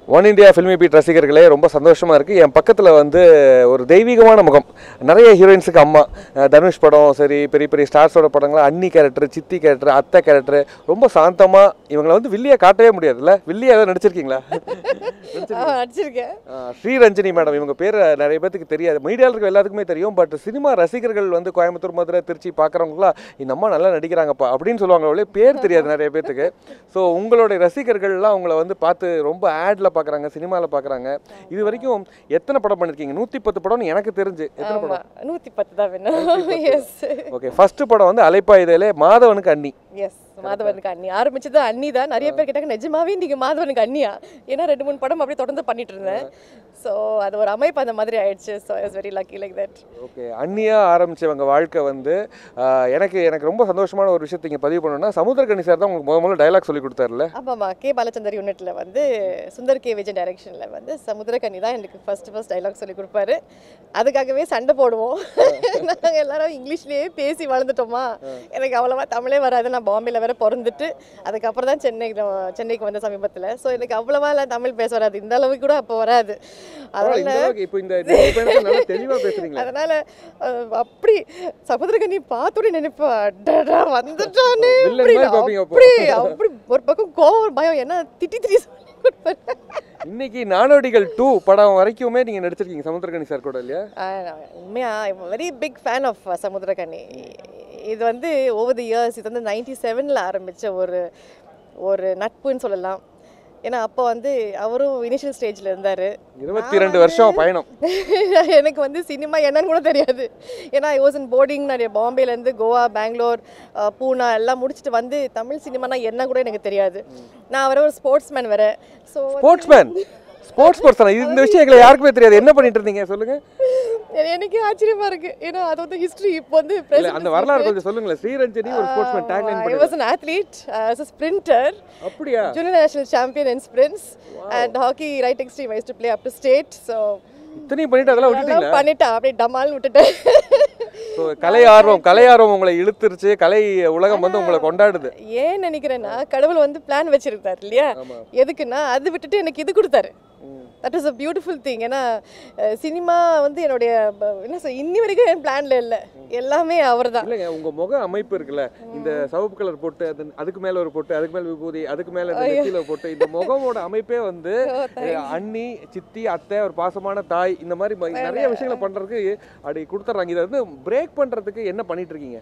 One India filmi beat ரசிகர்களே ரொம்ப சந்தோஷமா இருக்கு என் பக்கத்துல வந்து ஒரு தெய்வீகமான முகம் நிறைய ஹீரோயின்ஸுக்கு அம்மா அஹ் தனுஷ் படம் சரி பெரிய பெரிய ஸ்டார்ஸோட படங்கள் அன்னி கேரக்டர் சித்தி கேரக்டர் அத்தை கேரக்டர் ரொம்ப சாந்தமா இவங்களை வந்து வில்லியா காட்டவே முடியாதுல்ல வில்லியா ஏதாவது நடிச்சிருக்கீங்களா அடிச்சிருக்கேன் அஹ் ஸ்ரீரஞ்சனி மேடம் இவங்க பேர் நிறைய பேத்துக்கு தெரியாது மீடியாவில் இருக்க எல்லாத்துக்குமே தெரியும் பட் சினிமா ரசிகர்கள் வந்து கோயம்புத்தூர் மதுரை திருச்சி பார்க்குறவங்களாம் இந்த அம்மா நல்லா நடிக்கிறாங்கப்பா அப்படின்னு சொல்லுவாங்க அவளே பேர் தெரியாது நிறைய பேத்துக்கு ஸோ உங்களுடைய ரசிகர்கள்லாம் உங்களை வந்து பார்த்து ரொம்ப ஆட்ல பார்க்குறாங்க சினிமாவில் பார்க்குறாங்க இது வரைக்கும் எத்தனை படம் பண்ணிருக்கீங்க நூற்றி பத்து படம்னு எனக்கு தெரிஞ்சு எத்தனை ஆமா படம் நூத்தி பத்து தான் வேணும் எஸ் ஓகே ஃபர்ஸ்ட் படம் வந்து அலைப்பாயுதேலே மாதவனுக்கு அண்ணி எஸ் மாதவனுக்கு அண்ணி ஆரம்பிச்சது அண்ணி தான் நிறைய பேர் கேட்டாங்க நிஜமாவே நீங்க மாதவனுக்கு அண்ணியா ஏன்னா ரெண்டு மூணு படம் அப்படியே தொடர்ந்து பண்ணிட்டு இருந்தேன் ஸோ அது ஒரு அமைப்பு அந்த மாதிரி ஆயிடுச்சு so is very lucky like that okay அண்ணியா ஆரம்பிச்சவங்க வாழ்க்கை வந்து ஆஹ், எனக்கு எனக்கு ரொம்ப சந்தோஷமான ஒரு விஷயத்தை இங்கே பதிவு பண்ணணும்னா சமுத்திரகனி சார் தான் உங்களுக்கு முத முதல்ல டைலாக் சொல்லி கொடுத்தாருல ஆமாம்மா கே பாலச்சந்தர் யூனிட்ல வந்து சுந்தர் கே விஜய் டைரக்ஷன்ல வந்து சமுத்திரக்கனி தான் எனக்கு ஃபர்ஸ்ட் ஃபர்ஸ்ட் டைலாக் சொல்லி கொடுப்பாரு அதுக்காகவே சண்டை போடுவோம் நாங்கள் எல்லாரும் இங்கிலீஷ்லயே பேசி வளர்ந்துட்டோமா எனக்கு அவ்வளவா தமிழே வராது நான் பாம்பேல வேற பிறந்துட்டு அதுக்கப்புறம் தான் சென்னைக்கு சென்னைக்கு வந்த சமீபத்தில் ஸோ எனக்கு அவ்வளவா எல்லாம் தமிழ் பேச வராது இந்த அளவுக்கு கூட அப்போ வராது பரவாயில்ல, இந்த அதனால அளவுக்கு இப்போ இந்த இந்த பயணத்துல நல்லா தெளிவா பேசுறீங்களா அதனால அஹ், அப்படி சமுத்திரக்கனி பார்த்தோன்னே நினைப்பா அடடா வந்துட்டானே வில்லன் அப்படி மாதிரி பார்ப்பீங்க அப்போ. அப்படி அப்படி ஒரு பக்கம் கோவம் பயம் என்ன திட்டி திட்டி சொல்லி கொடுப்பாரு இன்னைக்கு நாடோடிகள் டூ படம் வரைக்குமே நீங்க நடிச்சிருக்கீங்க சமுத்திரகனி சார் கூட இல்லையா உண்மையா very big fan of Samuthirakani இது வந்து ஓவர் தி இயர்ஸ் இது வந்து நைன்டி செவனில் ஆரம்பித்த ஒரு ஒரு நட்புன்னு சொல்லலாம் ஏன்னா அப்போ வந்து அவரும் இனிஷியல் ஸ்டேஜில் இருந்தார் இருபத்தி ரெண்டு வருஷம் பயணம் எனக்கு வந்து சினிமா என்னன்னு கூட தெரியாது ஏன்னா ஐ வாஸ் இன் போர்டிங் நிறைய பாம்பேலேருந்து கோவா பெங்களூர் அஹ், பூனா எல்லாம் முடிச்சுட்டு வந்து தமிழ் சினிமானா என்ன கூட எனக்கு தெரியாது நான் வர ஒரு ஸ்போர்ட்ஸ் மேன் வேற ஸோ ஸ்போர்ட்ஸ்மேன் ஸ்போர்ட்ஸ் பர்சன் இந்த விஷயம் எங்களை யாருக்குமே தெரியாது என்ன பண்ணிட்டு இருந்தீங்க சொல்லுங்க எனக்கு ஆச்சரியமா இருக்கு ஏன்னா அது வந்து ஹிஸ்டரி இப்போ வந்து இல்ல அந்த வரலாறு கொஞ்சம் சொல்லுங்களேன் ஸ்ரீரஞ்சனி ஒரு ஸ்போர்ட்ஸ்மேன் டேக்லைன் ஐ பண்ணி was an athlete uh, as a sprinter அப்படியா junior national champion in sprints and hockey right extreme I used to play up to state so இத்தனையும் பண்ணிட்டு அதெல்லாம் விட்டுட்டீங்களா அதெல்லாம் பண்ணிட்டேன் அப்படியே டமால்னு விட்டுட்டேன் ஸோ கலை ஆர்வம் கலை ஆர்வம் உங்களை இழுத்துருச்சு கலை உலகம் வந்து உங்களை கொண்டாடுது ஏன் நினைக்கிறேன்னா கடவுள் வந்து பிளான் வச்சிருக்காரு இல்லையா ஆமா. எதுக்குன்னா அது விட்டுட்டு எனக்கு இது கொடுத்தாரு that is a beautiful thing ஏன்னா சினிமா வந்து என்னுடைய ப- என்ன சொல் இன்னி வரைக்கும் என் பிளான்ல இல்லை எல்லாமே அவர் தான் இல்லைங்க உங்க முக அமைப்பு இருக்குல்ல இந்த சிவப்பு கலர் போட்டு அது அதுக்கு மேல ஒரு போட்டு அதுக்கு மேல விபூதி அதுக்கு மேல இந்த நெத்தியில போட்டு இந்த முகமோட அமைப்பே வந்து அஹ், அண்ணி சித்தி அத்தை ஒரு பாசமான தாய் இந்த மாதிரி ம- நிறைய விஷயங்களை பண்றதுக்கு அப்படி கொடுத்துட்றாங்க இதை வந்து பிரேக் பண்றதுக்கு என்ன பண்ணிட்டு இருக்கீங்க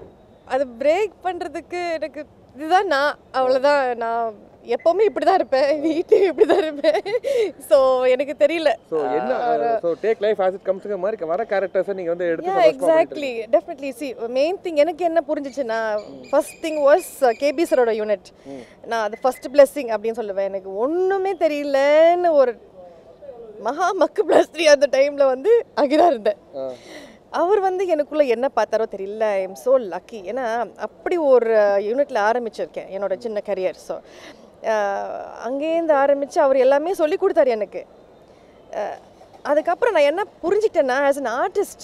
அது பிரேக் பண்ணுறதுக்கு எனக்கு இதுதான் நான் அவ்வளோதான் நான் எப்போவுமே இப்படி தான் இருப்பேன் வீட்லேயும் இப்படி தான் இருப்பேன் ஸோ எனக்கு தெரியல ஸோ என்ன so take life as it கம்ஸுங்க மாதிரி வர கேரக்டர்ஸை நீங்க வந்து எடுத்து யா சந்தோஷமா பண்ணிட்டு exactly definitely see main thing எனக்கு என்ன புரிஞ்சிச்சுன்னா ஃபர்ஸ்ட் திங் வாஸ் கேபி சரோட யூனிட் நான் அது ஃபர்ஸ்ட் பிளெஸ்ஸிங் அப்படின்னு சொல்லுவேன் எனக்கு ஒன்றுமே தெரியலன்னு ஒரு மகா மக்கு பிளஸ் த்ரீ அந்த டைமில் வந்து அகிரா இருந்தேன் ஆ. அவர் வந்து எனக்குள்ள என்ன பார்த்தாரோ தெரியல ஐ எம் ஸோ லக்கி ஏன்னா அப்படி ஒரு யூனிட்ல ஆரம்பிச்சிருக்கேன் என்னோட சின்ன கரியர் ஸோ அங்கேருந்து ஆரம்பித்து அவர் எல்லாமே சொல்லி கொடுத்தாரு எனக்கு அஹ், அதுக்கப்புறம் நான் என்ன புரிஞ்சுக்கிட்டேன்னா as an artist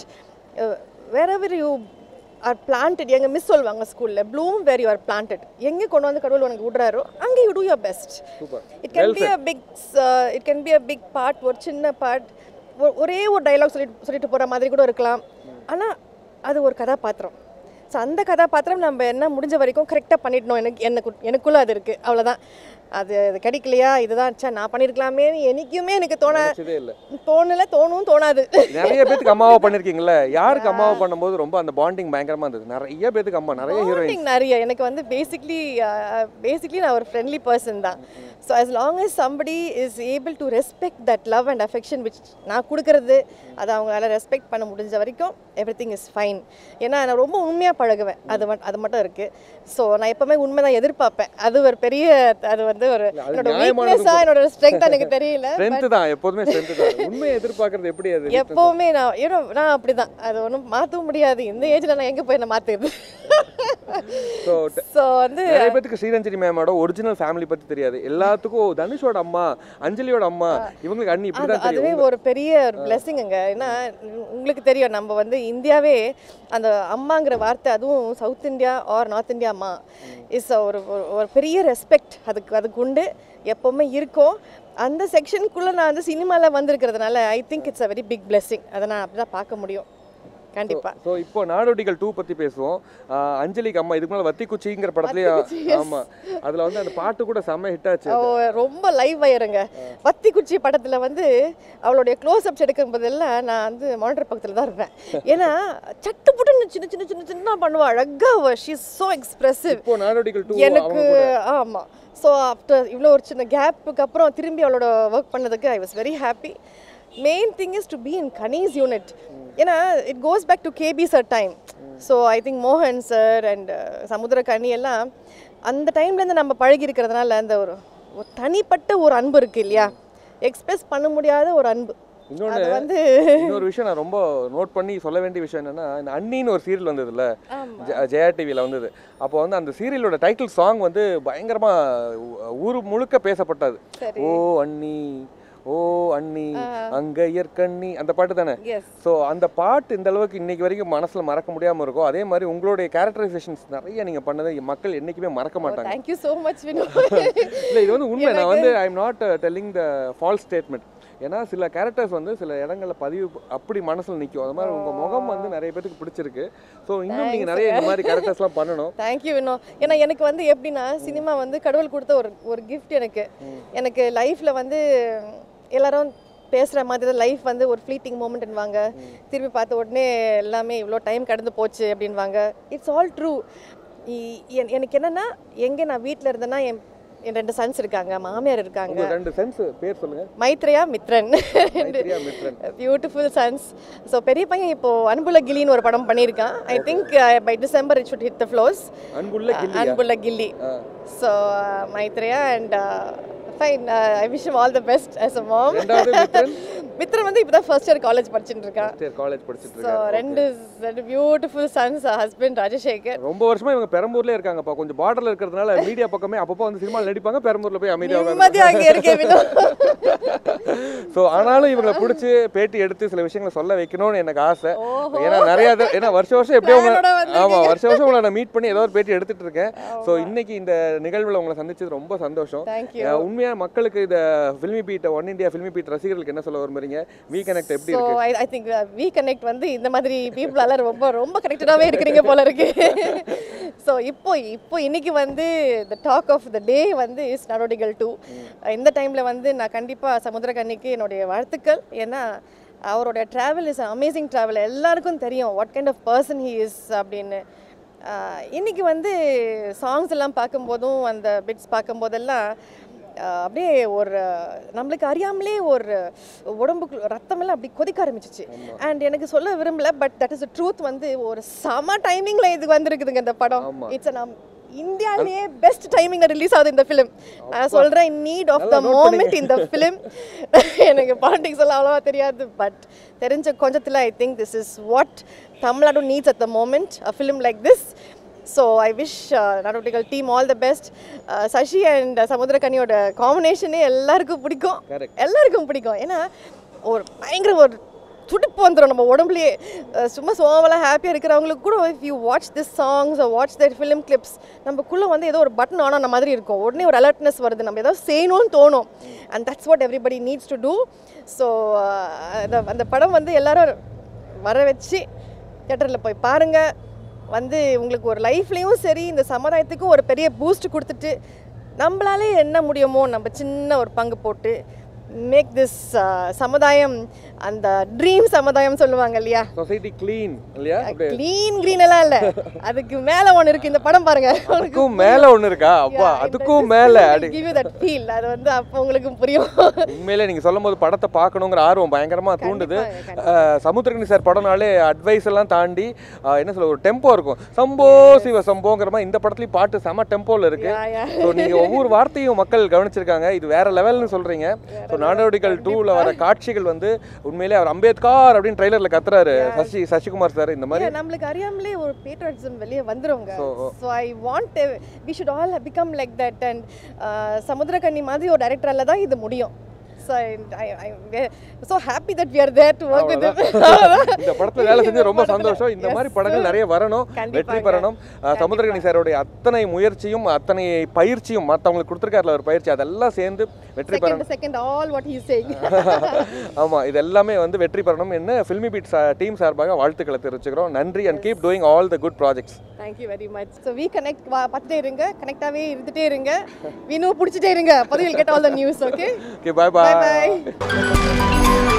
wherever you are planted எங்கள் மிஸ் சொல்லுவாங்க ஸ்கூலில் bloom where you are planted எங்கே கொண்டு வந்து கடவுள் உனக்கு விடுறாரோ அங்கே you do your best super it can be a big it can be a big part ஒரு சின்ன பார்ட் ஒரே ஒரு டைலாக் சொல்லிட்டு சொல்லிட்டு போகிற மாதிரி கூட இருக்கலாம் ஆனால் அது ஒரு கதாபாத்திரம் ஸோ அந்த கதாபாத்திரம் நம்ம என்ன முடிஞ்ச வரைக்கும் கரெக்டாக பண்ணிடணும் எனக்கு எனக்கு எனக்குள்ளே அது இருக்குது அவ்வளோதான் அது அது கிடைக்கலையா இதுதான் ச்சே நான் பண்ணியிருக்கலாமே என்னைக்குமே எனக்கு தோண நினைச்சதே இல்லை தோணலை தோணும் தோணாது நிறைய பேத்துக்கு அம்மாவா பண்ணிருக்கீங்கல்ல யாருக்கு அம்மாவா பண்ணும்போது ரொம்ப அந்த பாண்டிங் பயங்கரமா இருந்தது நிறைய பேத்துக்கு அம்மா நிறைய ஹீரோயின் Bonding நிறைய எனக்கு வந்து பேசிக்லி பேசிக்லி நான் ஒரு ஃப்ரெண்ட்லி பர்சன் தான் so as long as somebody is able to respect that love and affection which நான் கொடுக்கறது அதை அவங்களால ரெஸ்பெக்ட் பண்ண முடிஞ்ச வரைக்கும் எவ்ரி திங் இஸ் ஃபைன் ஏன்னா நான் ரொம்ப உண்மையாக பழகுவேன் அது மட் அது மட்டும் இருக்குது ஸோ நான் எப்போவுமே உண்மை தான் எதிர்பார்ப்பேன் அது ஒரு பெரிய அது வந்து ஒரு அது என்னோட நியாயமானதும் வீக்னஸாக என்னோட ஸ்ட்ரென்த் எனக்கு தெரியல ஸ்ட்ரென்த் தான் எப்போதுமே ஸ்ட்ரென்த் தான் உண்மையை எதிர்பார்க்கறது எப்படி அது எப்போவுமே நான் ஏன்னா நான் அப்படிதான் அது ஒன்றும் மாற்றவும் முடியாது இந்த ஏஜில் நான் எங்கே போய் நான் மாற்றுறது ஸோ ஸோ வந்து நிறைய பேத்துக்கு ஸ்ரீரஞ்சனி மேமோட ஒரிஜினல் ஃபேமிலி பத்தி தெரியாது எல்லாத்துக்கும் தனுஷோட அம்மா அஞ்சலியோட அம்மா இவங்களுக்கு அண்ணி இப்படி அது தான் அதுவே தெரியும் ஒரு பெரிய ஒரு பிளெஸிங்குங்க ஏன்னா உ- உங்களுக்கு தெரியும் நம்ம வந்து இந்தியாவே அந்த அம்மாங்கிற வார்த்தை அதுவும் south India or north India அம்மா இஸ் ஒரு ஒரு- ஒரு பெரிய ரெஸ்பெக்ட் அதுக்கு அதுக்கு உண்டு எப்போவுமே இருக்கும் அந்த செக்ஷனுக்குள்ளே நான் வந்து சினிமாவில் வந்திருக்கிறதுனால I think it's a very big blessing அதை நான் அப்படி தான் பார்க்க முடியும் கண்டிப்பாக ஸோ இப்போ நாடோடிகள் டூ பத்தி பேசுவோம் ஆஹ் அஞ்சலிக்கு அம்மா இதுக்கு மேலே வத்தி குச்சிங்கிற படத்துலயே ஆமா அதுல வந்து அந்த பாட்டு கூட செம்ம ஹிட் ஆச்சு அவ ரொம்ப லைவ் ஆயிருங்க பத்தி குச்சி படத்தில் வந்து அவளுடைய க்ளோஸ் அப்ஸ் எடுக்கும் போதெல்லாம் நான் வந்து மானிட்டர் பக்கத்தில் தான் இருப்பேன் ஏன்னா சட்டு புட்டுன்னு சின்ன சின்ன சின்ன சின்ன பண்ணுவா அழகா அவ ஷீ இஸ் ஸோ எக்ஸ்பிரசிவ் இப்போ நாடோடிகள் டூ எனக்கு ஆமாம் ஸோ ஆஃப்டர் இவ்வளோ ஒரு சின்ன கேப்புக்கு அப்புறம் திரும்பி அவளோட ஒர்க் பண்ணதுக்கு I was very happy main thing is to be in கனீஸ் யூனிட் ஏன்னா it goes back to KB sir time so I think மோகன் சார் அண்ட் சமுத்திர கனி எல்லாம் அந்த டைம்லேருந்து நம்ம பழகி இருக்கிறதுனால அந்த ஒரு ஒரு தனிப்பட்ட ஒரு அன்பு இருக்கு இல்லையா எக்ஸ்பிரஸ் பண்ண முடியாத ஒரு அன்பு இன்னொன்னு அது வந்து இன்னொரு விஷயம் நான் ரொம்ப நோட் பண்ணி சொல்ல வேண்டிய விஷயம் என்னன்னா இந்த அண்ணின்னு ஒரு சீரியல் வந்ததுல்ல ஆமா. ஜெ- ஜெயா டிவியில் வந்தது அப்போ வந்து அந்த சீரியலோட டைட்டில் சாங் வந்து பயங்கரமா ஊ- ஊர் முழுக்க பேசப்பட்டது சரி. ஓ அண்ணி ஓ அண்ணி அங்கையர் கண்ணி அந்த பாட்டு தானே எஸ் ஸோ அந்த பாட்டு இந்த அளவுக்கு இன்னைக்கு வரைக்கும் மனசுல மறக்க முடியாம இருக்கும் அதே மாதிரி உங்களுடைய கேரக்டரைசேஷன்ஸ் நிறைய நீங்க பண்ணதை மக்கள் என்னைக்குமே மறக்க மாட்டாங்க தேங்க்யூ ஸோ மச் வினோ இல்லை இது வந்து உண்மை நான் வந்து I am not telling the false statement ஏன்னா சில கேரக்டர்ஸ் வந்து சில இடங்கள்ல பதிவு அப்படி மனசுல நிற்கும் அது மாதிரி உங்க முகம் வந்து நிறைய பேருக்கு பிடிச்சிருக்கு ஸோ இன்னும் நீங்க நிறைய இந்த மாதிரி கேரக்டர்ஸ்லாம் பண்ணணும் தேங்க்யூ வினோ ஏன்னா எனக்கு வந்து எப்படின்னா சினிமா வந்து கடவுள் கொடுத்த ஒரு ஒரு கிஃப்ட் எனக்கு எனக்கு லைஃப்பில் வந்து எல்லாரும் பேசுகிற மாதிரி தான் லைஃப் வந்து ஒரு ஃப்ளீட்டிங் மூமெண்ட்னுவாங்க திரும்பி பார்த்த உடனே எல்லாமே இவ்வளோ டைம் கடந்து போச்சு அப்படின்வாங்க இட்ஸ் ஆல் ட்ரூ எனக்கு என்னென்னா எங்கே நான் வீட்டில் இருந்தேன்னா என் என் ரெண்டு சன்ஸ் இருக்காங்க மாமியார் இருக்காங்க உங்க ரெண்டு சென்ஸ் பேர் சொல்லுங்க Maitreya Mithran Maitreya Mithran beautiful sons so பெரிய பையன் இப்போ அன்புள்ள கிளின்னு ஒரு படம் பண்ணியிருக்கான் I think by December it should hit the floors Anbulla Ghilli Anbulla Ghilli ஆ. So Maitreya and fine I wish all the best as a mom ரெண்டாவது மித்ரன் மித்ரன் வந்து இப்போ தான் ஃபர்ஸ்ட் இயர் காலேஜ் படிச்சுட்டு இருக்கான் காலேஜ் படிச்சிட்டு ஸோ இருக்காரு ரெண்டு ரெண்டு பியூட்டிஃபுல் சன்ஸ் ஹஸ்பண்ட் ராஜசேகர் ரொம்ப வருஷமா இவங்க பெரம்பூர்லயே இருக்காங்கப்பா கொஞ்சம் பார்டர்ல இருக்கிறதுனால மீடியா பக்கமே அப்பப்போ வந்து சினிமாவில் நடிப்பாங்க பெரம்பூர்ல போய் அமைதியாக நிம்மதியாக அங்கே இருக்கேன் வினோ ஸோ ஆனாலும் இவங்களை பிடிச்சி பேட்டி எடுத்து சில விஷயங்களை சொல்ல வைக்கணும்னு எனக்கு ஆசை ஓஹோ. ஏன்னா நிறைய தடவை- ஏன்னா வருஷம் வருஷம் எப்படியோ உங்களை Plan ஓட வந்திருக்கீங்க. ஆமா வருஷம் வருஷம் உங்களை நான் மீட் பண்ணி ஏதோ ஒரு பேட்டி எடுத்துட்டு இருக்கேன் ஸோ இன்னைக்கு இந்த நிகழ்வுல உங்களை சந்திச்சது ரொம்ப சந்தோஷம் தேங்க்யூ அஹ் உண்மையா மக்களுக்கு இந்த Filmibeat one India Filmibeat ரசிகர்களுக்கு என்ன சொல்ல விரும்புறீங்க வி கனெக்ட் எப்படி ஸோ இருக்கு I I think we connect வந்து இந்த மாதிரி பீப்புளால ரொம்ப ரொம்ப கனெக்டடாகவே இருக்கிறீங்க போல இருக்கு ஸோ இப்போ இப்போ இன்னைக்கு வந்து த டாக் ஆஃப் த டே வந்து இஸ் நடவடிகள் டூ இந்த டைமில் வந்து நான் கண்டிப்பாக சமுத்திரக்கன்னிக்கு என்னுடைய வாழ்த்துக்கள் ஏன்னா அவரோட ட்ராவல் இஸ் அமேசிங் ட்ராவல் எல்லாருக்கும் தெரியும் what kind of person he is அப்படின்னு ஆஹ் இன்னைக்கு வந்து சாங்ஸ் எல்லாம் பார்க்கும்போதும் அந்த பிட்ஸ் பார்க்கும்போதெல்லாம் ஆஹ் அப்படியே ஒரு நம்மளுக்கு அறியாமலே ஒரு உடம்புக்கு ரத்தமெல்லாம் அப்படி கொதிக்க ஆரம்பிச்சிச்சு அண்ட் எனக்கு சொல்ல விரும்பல பட் தட் இஸ் ட்ரூத் வந்து ஒரு செம டைமிங்கில் இது வந்திருக்குதுங்க இந்த படம் ஆமா. இட்ஸ் நம் இந்தியாவிலேயே பெஸ்ட் டைமிங்கில் ரிலீஸ் ஆகுது இந்த ஃபிலிம் நான் சொல்கிறேன் இன் நீட் ஆஃப் த நல்லா note மோமெண்ட் இந்த ஃபிலிம் எனக்கு பாலிடிக்ஸ் எல்லாம் அவ்வளோவா தெரியாது பட் தெரிஞ்ச கொஞ்சத்தில் I think this is what Tamil Nadu needs at the moment a film like this so I wish Nadodigal team all the best Sasi and சமுத்திரக்கனியோட காம்பினேஷனே எல்லாருக்கும் பிடிக்கும் Correct. எல்லாருக்கும் பிடிக்கும் ஏன்னா ஒரு பயங்கர ஒரு துடிப்பு வந்துடும் நம்ம உடம்புலயே அஹ் சும்மா சோமலாம் ஹாப்பியாக இருக்கிறவங்களுக்கு கூட if you watch this songs watch that film clips நமக்குள்ளே வந்து ஏதோ ஒரு பட்டன் ஆன் ஆன மாதிரி இருக்கும் உடனே ஒரு அலர்ட்னஸ் வருது நம்ம ஏதோ செய்யணும்னு தோணும் and that's what everybody needs to do so அந்த அந்த படம் வந்து எல்லாரும் வர வச்சு தேட்டரில் போய் பாருங்கள் வந்து உங்களுக்கு ஒரு லைஃப்லேயும் சரி இந்த சமுதாயத்துக்கும் ஒரு பெரிய பூஸ்ட் கொடுத்துட்டு நம்மளாலே என்ன முடியுமோ நம்ம சின்ன ஒரு பங்கு போட்டு மேக் திஸ் சமுதாயம் அந்த ட்ரீம் சமுதாயம் சொல்லுவாங்க இல்லையா சொசைட்டி க்ளீன் இல்லையா அப்படியே க்ளீன் க்ரீன் எல்லாம் இல்லை அதுக்கு மேலே ஒன்று இருக்கு இந்த படம் பாருங்க அதுக்கும் மேல ஒண்ணு இருக்கா அப்பா அதுக்கும் மேல அடி கிவ் யூ தட் ஃபீல் அது வந்து அப்போ உங்களுக்கு புரியும் உண்மையிலே நீங்க சொல்லும் போது படத்தை பார்க்கணுங்கிற ஆர்வம் பயங்கரமா தூண்டுது கண்டிப்பா, அஹ், சமுத்திரக்கனி சார் படம்னாலே அட்வைஸ் எல்லாம் தாண்டி அஹ், என்ன சொல்ல ஒரு டெம்போ இருக்கும் சம்போ சிவ சம்போங்கிற மாதிரி இந்த படத்துலயும் பாட்டு செம டெம்போல இருக்கு Yeah, yeah. ஸோ நீங்க ஒவ்வொரு வார்த்தையும் மக்கள் கவனிச்சிருக்காங்க இது வேற லெவல்னு சொல்றீங்க ஸோ நாடோடிகள் டூல வர காட்சிகள் வந்து உண்மையிலே அவர் அம்பேத்கர் அப்படின்னு ட்ரைலர்ல கத்துறாரு சசி சசிகுமார் சார் இந்த மாதிரி Yeah, நம்மளுக்கு அறியாமலே ஒரு பேட்ரியாட்டிசம் வெளியே வந்துருங்க So, so I want we should all become like that and Samuthirakani மாதிரி ஒரு டைரக்டரால தான் இது முடியும் and I, I, we're so happy that we are there to work with them. இந்த படத்துல வேலை செஞ்சு ரொம்ப சந்தோஷம் இந்த மாதிரி படங்கள் நிறைய வரணும் கண்டிப்பாங்க. வெற்றி பெறணும் அஹ், சமுத்திரகனி சாரோடைய அத்தனை முயற்சியும் அத்தனை பயிற்சியும் மற்றவங்களுக்கு கொடுத்துருக்காருல ஒரு பயிற்சி அதெல்லாம் சேர்ந்து வெற்றி second, பெறணும் second, all what he's saying. ஆமா இது எல்லாமே வந்து வெற்றி பெறணும் என்ன ஃபில்மி பீட் டீம் சார்பாக வாழ்த்துக்களை தெரிவிச்சுக்கிறோம் நன்றி and keep doing all the good projects Thank you very much. So we connect, வா- பார்த்துட்டே இருங்க கனெக்டாகவே இருந்துட்டே இருங்க வினு பிடிச்சிட்டே இருங்க அப்போ will get all the news okay okay bye bye bye by